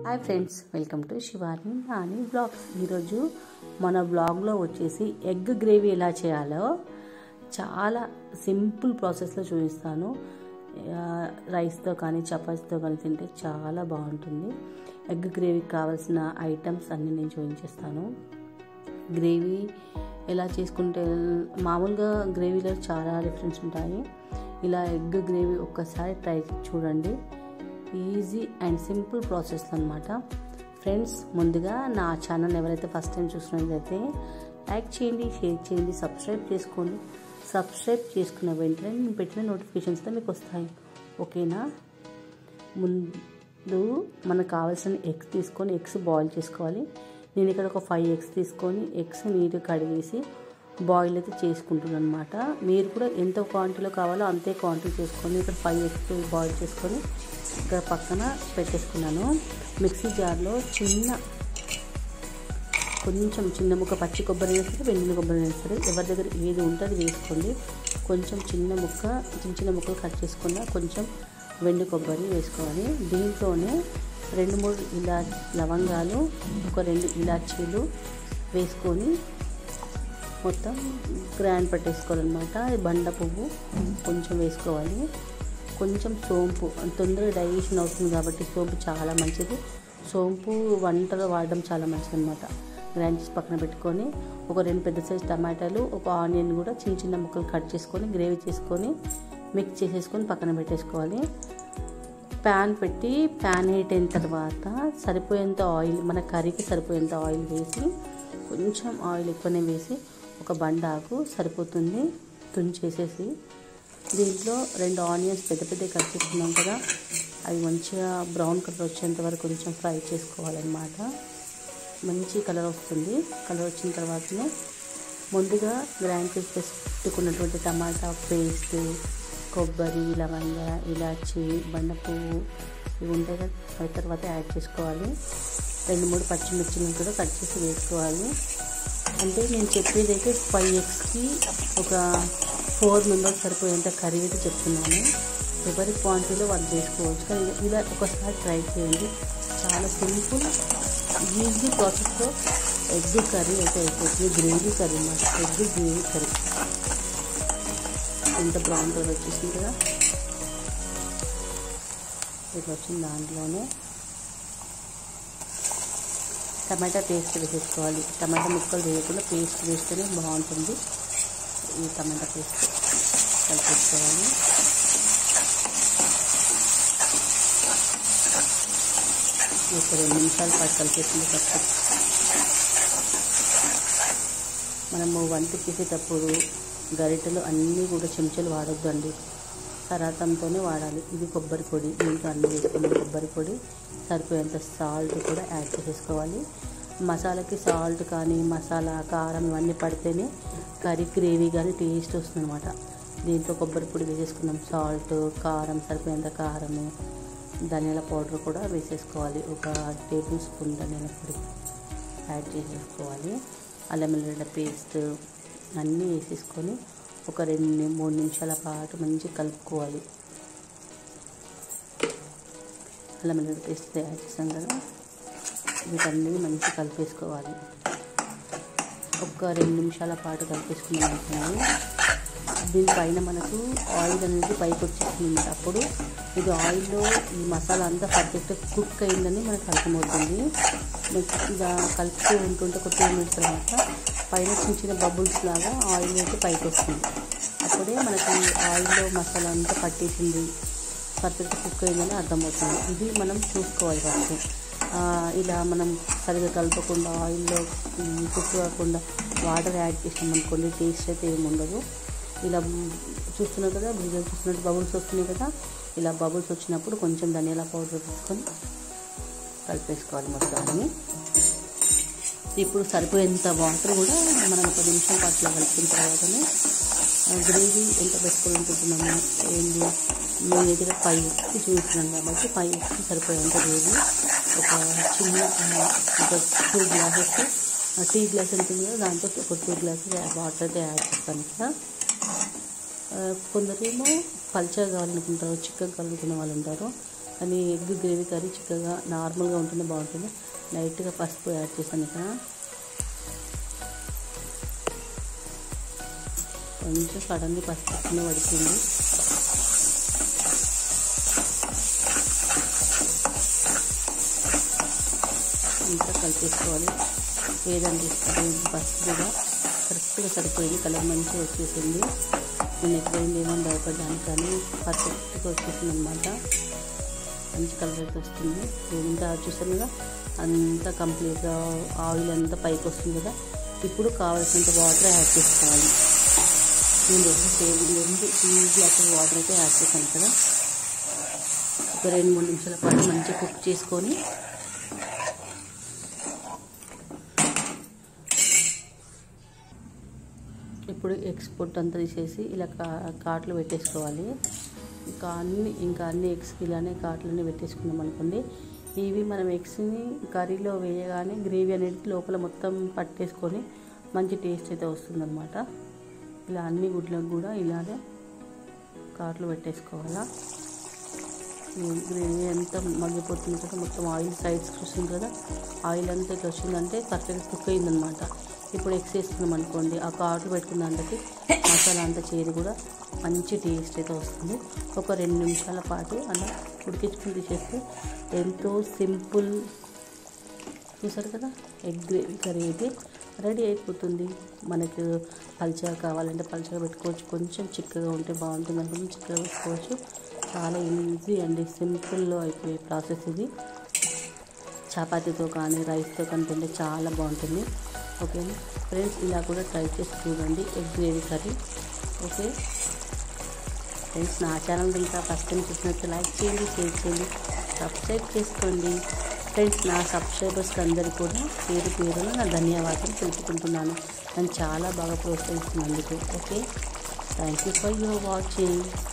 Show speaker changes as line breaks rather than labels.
hi friends welcome to Shivani Nani vlogs ఈరోజు మన బ్లాగ్లో వచ్చేసి ఎగ్ గ్రేవీ ఎలా చేయాలో చాలా సింపుల్ ప్రాసెస్లో చూపిస్తాను ఆ, రైస్తో కానీ చపాతీతో కానీ తింటే చాలా బాగుంటుంది ఎగ్ గ్రేవీకి కావాల్సిన ఐటమ్స్ అన్నీ నేను చూపించేస్తాను గ్రేవీ ఎలా చేసుకుంటే మామూలుగా గ్రేవీలో చాలా డిఫరెన్స్ ఉంటాయి ఇలా ఎగ్ గ్రేవీ ఒక్కసారి ట్రై చూడండి ఈజీ అండ్ సింపుల్ ప్రాసెస్ అనమాట ఫ్రెండ్స్ ముందుగా నా ఛానల్ ఎవరైతే ఫస్ట్ టైం చూసినట్లయితే లైక్ చేయండి షేర్ చేయండి సబ్స్క్రైబ్ చేసుకోండి సబ్స్క్రైబ్ చేసుకున్న వెంటనే నేను పెట్టిన నోటిఫికేషన్స్తో మీకు వస్తాయి ఓకేనా ముందు మనకు కావాల్సిన ఎగ్స్ తీసుకొని ఎగ్స్ బాయిల్ చేసుకోవాలి నేను ఇక్కడ ఒక ఫైవ్ ఎగ్స్ తీసుకొని ఎగ్స్ నీట్గా కడిగేసి బాయిల్ అయితే చేసుకుంటున్నాను అనమాట మీరు కూడా ఎంత క్వాంటిటీలో కావాలో అంతే క్వాంటిటీ చేసుకొని ఇక్కడ ఫైవ్ ఎగ్స్ బాయిల్ చేసుకొని ఇక్కడ పక్కన పెట్టేసుకున్నాను మిక్సీ జార్లో చిన్న కొంచెం చిన్న ముక్క పచ్చి కొబ్బరి వేస్తారు వెండిన కొబ్బరి వేస్తారు ఎవరి దగ్గర ఏది ఉంటే అది వేసుకోండి కొంచెం చిన్న ముక్క చిన్న చిన్న ముక్కలు కట్ చేసుకున్న కొంచెం వెండి కొబ్బరి వేసుకోవాలి దీంట్లోనే రెండు మూడు ఇలా లవంగాలు ఒక రెండు ఇలాచీలు వేసుకొని మొత్తం గ్రైండ్ పెట్టేసుకోవాలన్నమాట బండ పువ్వు కొంచెం వేసుకోవాలి కొంచెం సోంపు తొందరగా డైజెషన్ అవుతుంది కాబట్టి సోంపు చాలా మంచిది సోంపు వంటలో వాడడం చాలా మంచిది అనమాట గ్రైండ్ చేసి పక్కన పెట్టుకొని ఒక రెండు పెద్ద సైజ్ టమాటాలు ఒక ఆనియన్ కూడా చిన్న చిన్న ముక్కలు కట్ చేసుకొని గ్రేవీ చేసుకొని మిక్స్ చేసేసుకొని పక్కన పెట్టేసుకోవాలి ప్యాన్ పెట్టి ప్యాన్ హీట్ అయిన తర్వాత సరిపోయేంత ఆయిల్ మన కర్రీకి సరిపోయేంత ఆయిల్ వేసి కొంచెం ఆయిల్ ఎక్కువనే వేసి ఒక బండాకు సరిపోతుంది తుంచేసేసి దీంట్లో రెండు ఆనియన్స్ పెద్ద పెద్ద కట్ చేసుకున్నాం కదా అవి మంచిగా బ్రౌన్ కలర్ వచ్చేంత వరకు కొంచెం ఫ్రై చేసుకోవాలన్నమాట మంచి కలర్ వస్తుంది కలర్ వచ్చిన తర్వాతనే ముందుగా గ్రైండ్ చేసి పెట్టుకున్నటువంటి టమాటా పేస్ట్ కొబ్బరి లవంగ ఇలాచి బండపువ్వు ఇవి ఉంటాయి కదా అవి తర్వాత యాడ్ చేసుకోవాలి రెండు మూడు పచ్చిమిర్చిని కూడా కట్ చేసి వేసుకోవాలి అంటే నేను చెప్పేది అయితే ఫైవ్ ఎగ్స్కి ఒక ఫోర్ మెంబర్స్ సరిపోయేంత కర్రీ అయితే చెప్తున్నాను ఎవరి క్వాంటిటీలో వాళ్ళు చేసుకోవచ్చు కానీ ఇలా ఒకసారి ట్రై చేయండి చాలా సింపుల్ ఈజీ ప్రాసెస్లో ఎగ్ కర్రీ అయితే అయిపోతుంది గ్రేవీ కర్రీ అన్నమాట ఎగ్ గ్రేవీ కర్రీ ఎంత బ్రౌన్ కలర్ వచ్చేసింది కదా ఇట్లా వచ్చింది దాంట్లోనే టమాటా పేస్ట్ వేసేసుకోవాలి టమాటా ముక్కలు వేయకుండా పేస్ట్ వేస్తేనే బాగుంటుంది ఈ టమాటా పేస్ట్ కలిపేసుకోవాలి ఒక రెండు నిమిషాల పాటు కలిపేసింది తప్పు మనము వంట చేసేటప్పుడు గరిటెలు అన్నీ కూడా చెంచాలు వాడొద్దండి సరాతంతోనే వాడాలి ఇది కొబ్బరి పొడి దీంట్లో అన్నీ వేసుకున్న కొబ్బరి పొడి సరిపోయేంత సాల్ట్ కూడా యాడ్ చేసేసుకోవాలి మసాలాకి సాల్ట్ కానీ మసాలా కారం ఇవన్నీ పడితేనే కర్రీ గ్రేవీ కానీ టేస్ట్ వస్తుంది అనమాట దీంట్లో కొబ్బరి పొడి వేసేసుకున్నాం సాల్ట్ కారం సరిపోయేంత కారము ధనియాల పౌడర్ కూడా వేసేసుకోవాలి ఒక టేబుల్ స్పూన్ ధనియాల పొడి యాడ్ చేసేసుకోవాలి అల్లం వెల్లుల్లి పేస్ట్ అన్నీ వేసేసుకొని ఒక రెండు మూడు నిమిషాల పాటు మంచిగా కలుపుకోవాలి అల్లం వెల్లుల్లి పేస్ట్ యాడ్ చేసాం కదా వీటన్నీ మంచిగా కలిపేసుకోవాలి ఒక రెండు నిమిషాల పాటు కలిపేసుకున్నాం అనుకోండి దీనిపైన మనకు ఆయిల్ అనేది పైకి వచ్చేస్తుంది అప్పుడు ఇది ఆయిల్లో ఈ మసాలా అంతా పర్ఫెక్ట్గా కుక్ అయిందని మనకు అర్థమవుతుంది ఇలా కలుపుతూ ఉంటుంటే ఒక టూ మినిట్స్ తర్వాత పైన చిన్న చిన్న బబుల్స్ లాగా ఆయిల్ అయితే పైకి వస్తుంది అప్పుడే మనకి ఆయిల్లో మసాలా అంతా పట్టేసింది పర్ఫెక్ట్ కుక్ అయిందని అర్థమవుతుంది ఇది మనం చూసుకోవాలి ఫస్ట్ ఇలా మనం సరిగా కలపకుండా ఆయిల్లో కుక్ కాకుండా వాటర్ యాడ్ చేసినాం అనుకోండి టేస్ట్ అయితే ఏమి ఉండదు ఇలా చూస్తున్నారు కదా బిర్యానీ చూస్తున్నట్టు బబుల్స్ వస్తున్నాయి కదా ఇలా బబుల్స్ వచ్చినప్పుడు కొంచెం ధనియాల పౌడర్ తీసుకొని కలిపేసుకోవాలి మొత్తాన్ని ఇప్పుడు సరిపోయేంత వాటర్ కూడా మనం ఒక నిమిషం పాటులో కలిపిన తర్వాతనే గ్రేవీ ఎంత పెట్టుకోవాలనుకుంటున్నాము ఏంటి మేము దగ్గర ఫైవ్ ఎక్స్కి చూస్తున్నాం కాబట్టి ఫైవ్ ఎక్స్కి సరిపోయేంత గ్రేవీ ఒక చిన్న ఒక టూ గ్లాసెస్ టీ గ్లాస్ ఉంటుంది కదా దాంతో ఒక టూ గ్లాసెస్ వాటర్ అయితే యాడ్ చేస్తాను ఇక్కడ కొందరేమో పల్చగా కావాలనుకుంటారు చిక్కగా కావాలనుకునే వాళ్ళు ఉంటారు కానీ ఎగ్ గ్రేవీ కర్రీ చిక్కగా నార్మల్గా ఉంటేనే బాగుంటుంది లైట్గా పసుపు యాడ్ చేశాను ఇక్కడ కొంచెం సడన్గా పసుపు కింద పడుతుంది ఇంకా కలిపేసుకోవాలి ఏదంటే ఇష్టం పసుపు కూడా కరెక్ట్గా సరిపోయింది కలర్ మంచిగా వచ్చేసింది నేను ఎక్కడైంది ఏమో భయపడ్డాను కానీ పర్ఫెక్ట్గా వచ్చేసింది అనమాట మంచి కలర్ అయితే వస్తుంది ఇంకా చూసాను కదా అంతా కంప్లీట్గా ఆయిల్ అంతా పైకి వస్తుంది కదా ఇప్పుడు కావాల్సినంత వాటర్ యాడ్ చేసుకోవాలి నేను రెండు టేబుల్ రెండు ఈ గ్లాస్ వాటర్ అయితే యాడ్ చేశాను కదా ఒక రెండు మూడు నిమిషాల పాటు మంచిగా కుక్ చేసుకొని ఇప్పుడు ఎక్స్పోర్ట్ అంతా తీసేసి ఇలా కా కాట్లు పెట్టేసుకోవాలి ఇంకా అన్ని ఇంకా అన్ని ఎగ్స్ ఇలానే కాట్లన్నీ పెట్టేసుకున్నాం అనుకోండి ఇవి మనం ఎగ్స్ని కర్రీలో వేయగానే గ్రేవీ అనేది లోపల మొత్తం పట్టేసుకొని మంచి టేస్ట్ అయితే వస్తుందన్నమాట ఇలా అన్ని గుడ్లకు కూడా ఇలానే కాట్లు పెట్టేసుకోవాలా గ్రేవీ అంతా మగ్గిపోతుంది కదా మొత్తం ఆయిల్ సైడ్స్ వస్తుంది కదా ఆయిల్ అంతా ఇట్లా వచ్చిందంటే పర్ఫెక్ట్ కుక్ అయిందనమాట ఇప్పుడు ఎగ్స్ వేసుకున్నాం అనుకోండి ఆ కాట్లు పెట్టుకున్న దాంట్లోకి మసాలా అంతా చేరి కూడా మంచి టేస్ట్ అయితే వస్తుంది ఒక రెండు నిమిషాల పాటు అలా ఉడికించుకుని తీసేస్తే ఎంతో సింపుల్ చూసారు కదా ఎగ్ గ్రేవీ కర్రీ అయితే రెడీ అయిపోతుంది మనకు పల్చగా కావాలంటే పల్చగా పెట్టుకోవచ్చు కొంచెం చిక్కగా ఉంటే బాగుంటుంది అనుకుంటే చిక్కగా పెట్టుకోవచ్చు చాలా ఈజీ అండి సింపుల్లో అయిపోయే ప్రాసెస్ ఇది చపాతీతో కానీ రైస్తో కానీ తింటే చాలా బాగుంటుంది ఓకే ఫ్రెండ్స్ ఇలా కూడా ట్రై చేసి చూడండి egg gravy curry okay friends నా ఛానల్ ఇంకా ఫస్ట్ టైం చూసినట్టు లైక్ చేయండి షేర్ చేయండి సబ్స్క్రైబ్ చేసుకోండి ఫ్రెండ్స్ నా సబ్స్క్రైబర్స్కి అందరికీ కూడా పేరు పేరున నా ధన్యవాదాలు తెలుపుకుంటున్నాను నన్ను చాలా బాగా ప్రోత్సహిస్తున్నందుకు okay thank you for your watching